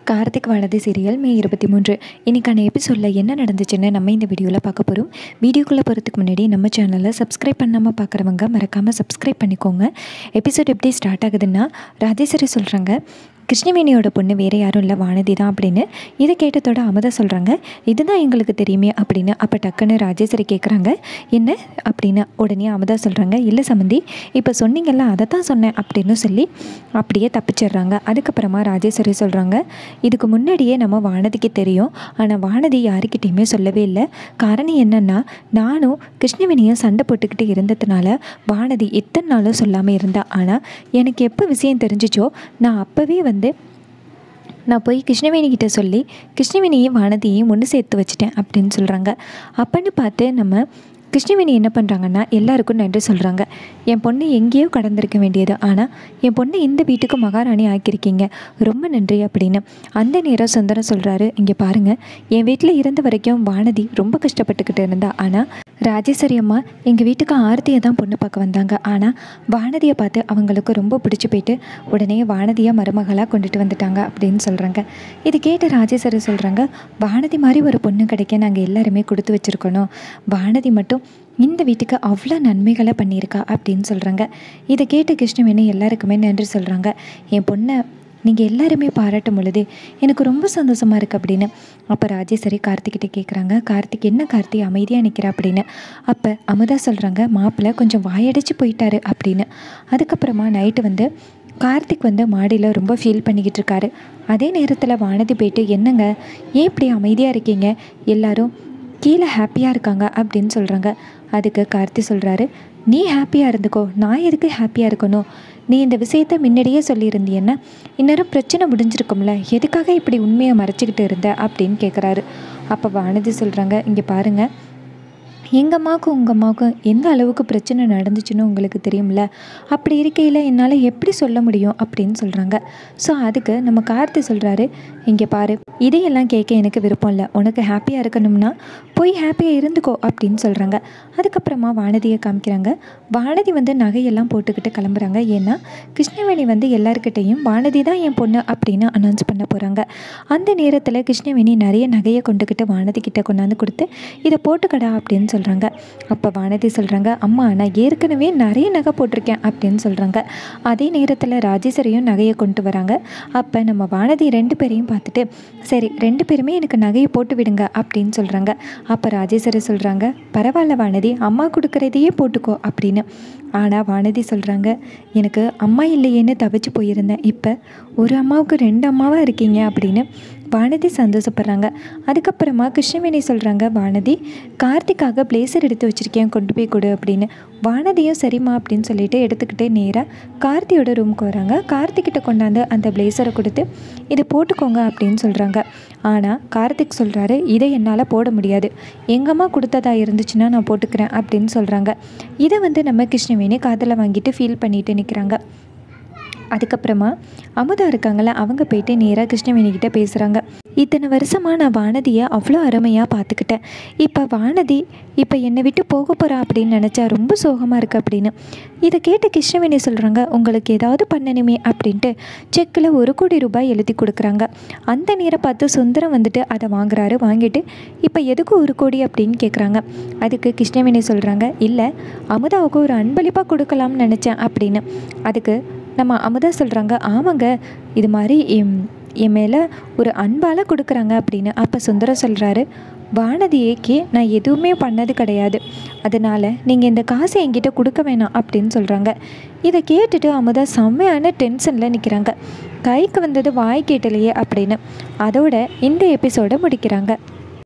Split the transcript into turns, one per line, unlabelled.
Karthik Vanathi serial மே இருபத்தி மூன்று இன்றைக்கான எபிசோடில் என்ன நடந்துச்சுன்னு நம்ம இந்த வீடியோவில் பார்க்க போகிறோம் வீடியோக்குள்ளே போகிறதுக்கு முன்னாடி நம்ம சேனலை சப்ஸ்கிரைப் பண்ணாமல் பார்க்குறவங்க மறக்காமல் சப்ஸ்கிரைப் பண்ணிக்கோங்க எபிசோட் எப்படி ஸ்டார்ட் ஆகுதுன்னா ராஜேஸ்வரி சொல்கிறாங்க கிருஷ்ணவேணியோட பொண்ணு வேறு யாரும் இல்லை வானதி தான் அப்படின்னு இதை கேட்டதோட அமுதா சொல்கிறாங்க இதுதான் எங்களுக்கு தெரியுமே அப்படின்னு அப்போ டக்குன்னு ராஜேஸ்வரி கேட்குறாங்க என்ன அப்படின்னு உடனே அமுதா சொல்கிறாங்க இல்லை சம்மந்தி இப்போ சொன்னீங்கல்ல அதை தான் சொன்னேன் அப்படின்னு சொல்லி அப்படியே தப்பிச்சிடுறாங்க அதுக்கப்புறமா ராஜேஸ்வரி சொல்கிறாங்க இதுக்கு முன்னாடியே நம்ம வானதிக்கு தெரியும் ஆனால் வானதி யாருக்கிட்டேயுமே சொல்லவே இல்லை காரணம் என்னென்னா நானும் கிருஷ்ணவேணியும் சண்டை போட்டுக்கிட்டு இருந்ததுனால வானதி இத்தனை நாளும் சொல்லாமல் இருந்தா ஆனால் எனக்கு எப்போ விஷயம் தெரிஞ்சிச்சோ நான் அப்போவே வந்து நான் போய் கிருஷ்ணவேணி கிட்ட சொல்லி கிருஷ்ணவேணியும் வானதியையும் ஒன்று சேர்த்து வச்சுட்டேன் அப்படின்னு சொல்கிறாங்க அப்பன்னு பார்த்து நம்ம கிருஷ்ணவேணி என்ன பண்ணுறாங்கன்னா எல்லாருக்கும் நன்றி சொல்கிறாங்க என் பொண்ணு எங்கேயோ கடந்திருக்க வேண்டியது ஆனால் என் பொண்ணை இந்த வீட்டுக்கு மகாராணி ஆக்கியிருக்கீங்க ரொம்ப நன்றி அப்படின்னு அந்த நேரம் சுந்தரம் சொல்கிறாரு இங்கே பாருங்கள் என் வீட்டில் இருந்த வரைக்கும் வானதி ரொம்ப கஷ்டப்பட்டுக்கிட்டு இருந்தா ஆனால் ராஜேஸ்வரி அம்மா எங்கள் வீட்டுக்கு ஆர்த்தியை தான் பொண்ணு பார்க்க வந்தாங்க ஆனால் வானதியை பார்த்து அவங்களுக்கு ரொம்ப பிடிச்சி போயிட்டு உடனே வானதியை மருமகளாக கொண்டுட்டு வந்துட்டாங்க அப்படின்னு சொல்கிறாங்க இது கேட்டு ராஜேஸ்வரி சொல்கிறாங்க வானதி மாதிரி ஒரு பொண்ணு கிடைக்க நாங்கள் எல்லாருமே கொடுத்து வச்சுருக்கணும் வானதி மட்டும் இந்த வீட்டுக்கு அவ்வளோ நன்மைகளை பண்ணியிருக்கா அப்படின்னு சொல்கிறாங்க இதை கேட்டு கிருஷ்ணவேணி எல்லாருக்குமே நன்றி சொல்கிறாங்க என் பொண்ணை நீங்கள் எல்லாருமே பாராட்டும் பொழுது எனக்கு ரொம்ப சந்தோஷமாக இருக்குது அப்படின்னு அப்போ ராஜேஸ்வரி கார்த்திக்கிட்ட கேட்குறாங்க கார்த்திக் என்ன கார்த்தி அமைதியாக நிற்கிறா அப்படின்னு அப்போ அமுதா சொல்கிறாங்க மாப்பிள்ளை கொஞ்சம் வாயடைச்சு போயிட்டாரு அப்படின்னு அதுக்கப்புறமா நைட்டு வந்து கார்த்திக் வந்து மாடியில் ரொம்ப ஃபீல் பண்ணிக்கிட்டு இருக்காரு அதே நேரத்தில் வானதி போயிட்டு என்னங்க ஏன் இப்படி அமைதியாக இருக்கீங்க எல்லாரும் கீழே ஹாப்பியாக இருக்காங்க அப்படின்னு சொல்கிறாங்க அதுக்கு கார்த்தி சொல்கிறாரு நீ ஹாப்பியாக இருந்துக்கோ நான் எதுக்கு ஹாப்பியாக இருக்கணும் நீ இந்த விஷயத்த முன்னாடியே சொல்லியிருந்தியன்னா இந்நேரம் பிரச்சனை முடிஞ்சிருக்கும்ல எதுக்காக இப்படி உண்மையை மறைச்சிக்கிட்டு இருந்த அப்படின்னு கேட்குறாரு அப்போ வானதி சொல்கிறாங்க இங்கே பாருங்கள் எங்கள் அம்மாவுக்கும் உங்கள் அம்மாவுக்கும் எந்த அளவுக்கு பிரச்சனை நடந்துச்சுன்னு உங்களுக்கு தெரியும்ல அப்படி இருக்கையில் என்னால் எப்படி சொல்ல முடியும் அப்படின்னு சொல்கிறாங்க ஸோ அதுக்கு நம்ம கார்த்தி சொல்கிறாரு இங்கே பாரு இதையெல்லாம் கேட்க எனக்கு விருப்பம் இல்லை உனக்கு ஹாப்பியாக இருக்கணும்னா போய் ஹாப்பியாக இருந்துக்கோ அப்படின்னு சொல்கிறாங்க அதுக்கப்புறமா வானதியை காமிக்கிறாங்க வானதி வந்து நகையெல்லாம் போட்டுக்கிட்டு கிளம்புறாங்க ஏன்னா கிருஷ்ணவேணி வந்து எல்லாருக்கிட்டேயும் வானதி தான் என் பொண்ணு அப்படின்னு அனௌன்ஸ் பண்ண போகிறாங்க அந்த நேரத்தில் கிருஷ்ணவேணி நிறைய நகையை கொண்டுக்கிட்டு வானதி கிட்ட கொண்டாந்து கொடுத்து இதை போட்டுக்கடா அப்படின்னு சொல்கிறாங்க அப்போ வானதி சொல்கிறாங்க அம்மா நான் ஏற்கனவே நிறைய நகை போட்டிருக்கேன் அப்படின்னு சொல்கிறாங்க அதே நேரத்தில் ராஜேஸ்வரியும் நகையை கொண்டு வராங்க அப்போ நம்ம வானதி ரெண்டு பேரையும் பார்த்துட்டு சரி ரெண்டு பேருமே எனக்கு நகையை போட்டு விடுங்க அப்படின்னு சொல்கிறாங்க அப்போ ராஜேஸ்வரி சொல்கிறாங்க பரவாயில்ல வானதி அம்மா கொடுக்குறதையே போட்டுக்கோ அப்படின்னு ஆனால் வானதி சொல்கிறாங்க எனக்கு அம்மா இல்லையேன்னு தவிச்சு போயிருந்தேன் இப்போ ஒரு அம்மாவுக்கு ரெண்டு அம்மாவாக இருக்கீங்க அப்படின்னு வானதி சந்தோஷப்படுறாங்க அதுக்கப்புறமா கிருஷ்ணவேணி சொல்கிறாங்க வானதி கார்த்திக்காக பிளேசர் எடுத்து வச்சுருக்கேன் கொண்டு போய் கொடு அப்படின்னு வானதியும் சரிம்மா அப்படின்னு சொல்லிட்டு எடுத்துக்கிட்டே நேராக கார்த்தியோட ரூமுக்கு வராங்க கார்த்திக்கிட்ட கொண்டாந்து அந்த பிளேசரை கொடுத்து இதை போட்டுக்கோங்க அப்படின்னு சொல்கிறாங்க ஆனால் கார்த்திக் சொல்கிறாரு இதை என்னால் போட முடியாது எங்கள் அம்மா கொடுத்ததா இருந்துச்சுன்னா நான் போட்டுக்கிறேன் அப்படின்னு சொல்கிறாங்க இதை வந்து நம்ம கிருஷ்ணவேணி காதில் வாங்கிட்டு ஃபீல் பண்ணிட்டு நிற்கிறாங்க அதுக்கப்புறமா அமுதா இருக்காங்கள அவங்க போயிட்டு நேராக கிருஷ்ணவேணி கிட்ட பேசுகிறாங்க இத்தனை வருஷமாக நான் வானதியை அவ்வளோ அருமையாக பார்த்துக்கிட்டேன் இப்போ வானதி இப்போ என்னை விட்டு போக போகிறா அப்படின்னு நினச்சா ரொம்ப சோகமாக இருக்குது அப்படின்னு இதை கேட்டு கிருஷ்ணவேணி சொல்கிறாங்க உங்களுக்கு ஏதாவது பண்ணணுமே அப்படின்ட்டு செக்கில் ஒரு கோடி ரூபாய் எழுதி கொடுக்குறாங்க அந்த நேரம் பார்த்து சுந்தரம் வந்துட்டு அதை வாங்குறாரு வாங்கிட்டு இப்போ எதுக்கு ஒரு கோடி அப்படின்னு கேட்குறாங்க அதுக்கு கிருஷ்ணவேணி சொல்கிறாங்க இல்லை அமுதாவுக்கு ஒரு அன்பளிப்பாக கொடுக்கலாம்னு நினச்சேன் அப்படின்னு அதுக்கு நம்ம அமுதா சொல்கிறாங்க ஆமாங்க இது மாதிரி என் என் மேலே ஒரு அன்பால் கொடுக்குறாங்க அப்படின்னு அப்போ சுந்தரம் சொல்கிறாரு வானதியேக்கு நான் எதுவுமே பண்ணது கிடையாது அதனால் நீங்கள் இந்த காசை என்கிட்ட கொடுக்க வேணாம் அப்படின்னு சொல்கிறாங்க இதை கேட்டுட்டு அமுதா செம்மையான டென்ஷனில் நிற்கிறாங்க கைக்கு வந்தது வாய் கேட்டலையே அப்படின்னு அதோட இந்த எபிசோடை முடிக்கிறாங்க